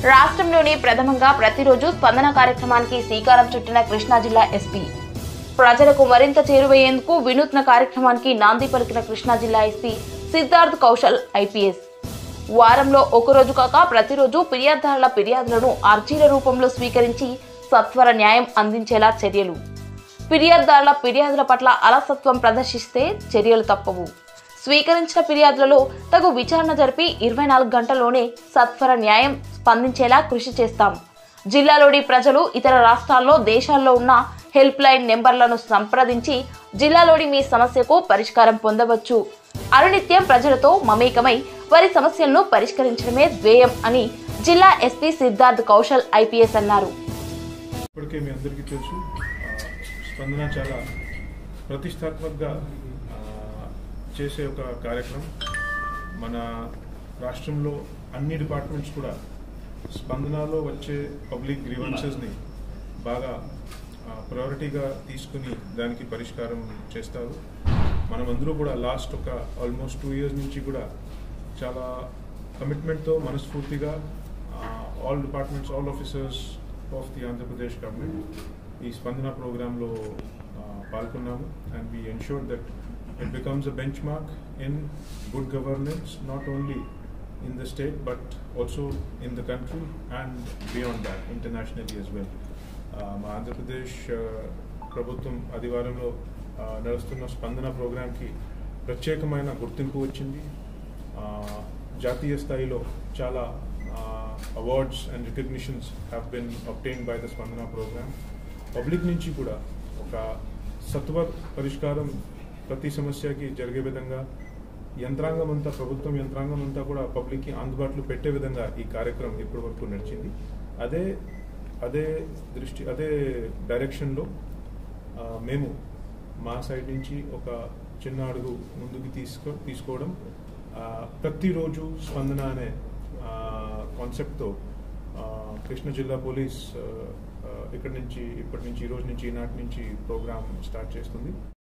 రాష్ట్రంలోనే ప్రథమంగా ప్రతిరోజు స్పందన కార్యక్రమానికి శ్రీకారం చుట్టిన కృష్ణా జిల్లా ఎస్పీ ప్రజలకు మరింత చేరువయ్యేందుకు వినూత్న కార్యక్రమానికి నాంది పలికిన కృష్ణా జిల్లా ఎస్పీ సిద్ధార్థ్ కౌశల్ ఐపీఎస్ వారంలో ఒకరోజు కాక ప్రతిరోజు ఫిర్యాదుదారుల ఫిర్యాదులను అర్జీల రూపంలో స్వీకరించి సత్వర న్యాయం అందించేలా చర్యలు ఫిర్యాదుదారుల ఫిర్యాదుల పట్ల అలసత్వం ప్రదర్శిస్తే చర్యలు తప్పవు స్వీకరించిన ఫిర్యాదులలో తగు విచారణ జరిపి ఇరవై నాలుగు గంటల్లోనే సత్వర న్యాయం స్పందించేలా కృషి చేస్తాం జిల్లాలోని ప్రజలు ఇతర రాష్ట్రాల్లో దేశాల్లో ఉన్న హెల్ప్ లైన్ నెంబర్లను సంప్రదించి జిల్లాలోని మీ సమస్యకు పరిష్కారం పొందవచ్చు అనునిత్యం ప్రజలతో మమేకమై వారి సమస్యలను పరిష్కరించడమే ధ్యేయం అని జిల్లా ఎస్పీ సిద్ధార్థ్ కౌశల్ ఐపీఎస్ అన్నారు ఇప్పటికే మీ అందరికీ తెలుసు ఆ, స్పందన చాలా ప్రతిష్టాత్మకంగా ఆ, చేసే ఒక కార్యక్రమం మన రాష్ట్రంలో అన్ని డిపార్ట్మెంట్స్ కూడా స్పందనలో వచ్చే పబ్లిక్ గ్రీవెన్సెస్ని బాగా ప్రయారిటీగా తీసుకుని దానికి పరిష్కారం చేస్తారు మనమందరూ కూడా లాస్ట్ ఒక ఆల్మోస్ట్ టూ ఇయర్స్ నుంచి కూడా చాలా కమిట్మెంట్తో మనస్ఫూర్తిగా all departments all officers of the Andhra Pradesh government ఈ స్పందన ప్రోగ్రాంలో పాల్గొన్నాము and we ensure that it becomes a benchmark in good governance not only in the state but also in the country and beyond that internationally as well. Uh, మా Andhra Pradesh uh, ప్రభుత్వం ఆదివారంలో uh, నడుస్తున్న స్పందన ప్రోగ్రాంకి ప్రత్యేకమైన గుర్తింపు వచ్చింది Uh, జాతీయ స్థాయిలో చాలా awards and recognitions have been obtain by the Spandana program public నుంచి కూడా ఒక సత్వ పరిష్కారం ప్రతి సమస్యకి జరిగే విధంగా యంత్రాంగం అంతా ప్రభుత్వం యంత్రాంగం అంతా కూడా పబ్లిక్కి అందుబాటులో పెట్టే విధంగా ఈ కార్యక్రమం ఇప్పటి వరకు నడిచింది అదే అదే దృష్టి అదే డైరెక్షన్లో ఆ, మేము మా సైడ్ నుంచి ఒక చిన్న అడుగు ముందుకు తీసుకో తీసుకోవడం ఆ, ప్రతిరోజు స్పందన అనే కాన్సెప్ట్తో కృష్ణా జిల్లా పోలీస్ ఆ, ఆ, ఇక్కడి నుంచి ఇప్పటి నుంచి ఈ రోజు నుంచి ఈనాటి నుంచి ప్రోగ్రామ్ స్టార్ట్ చేస్తుంది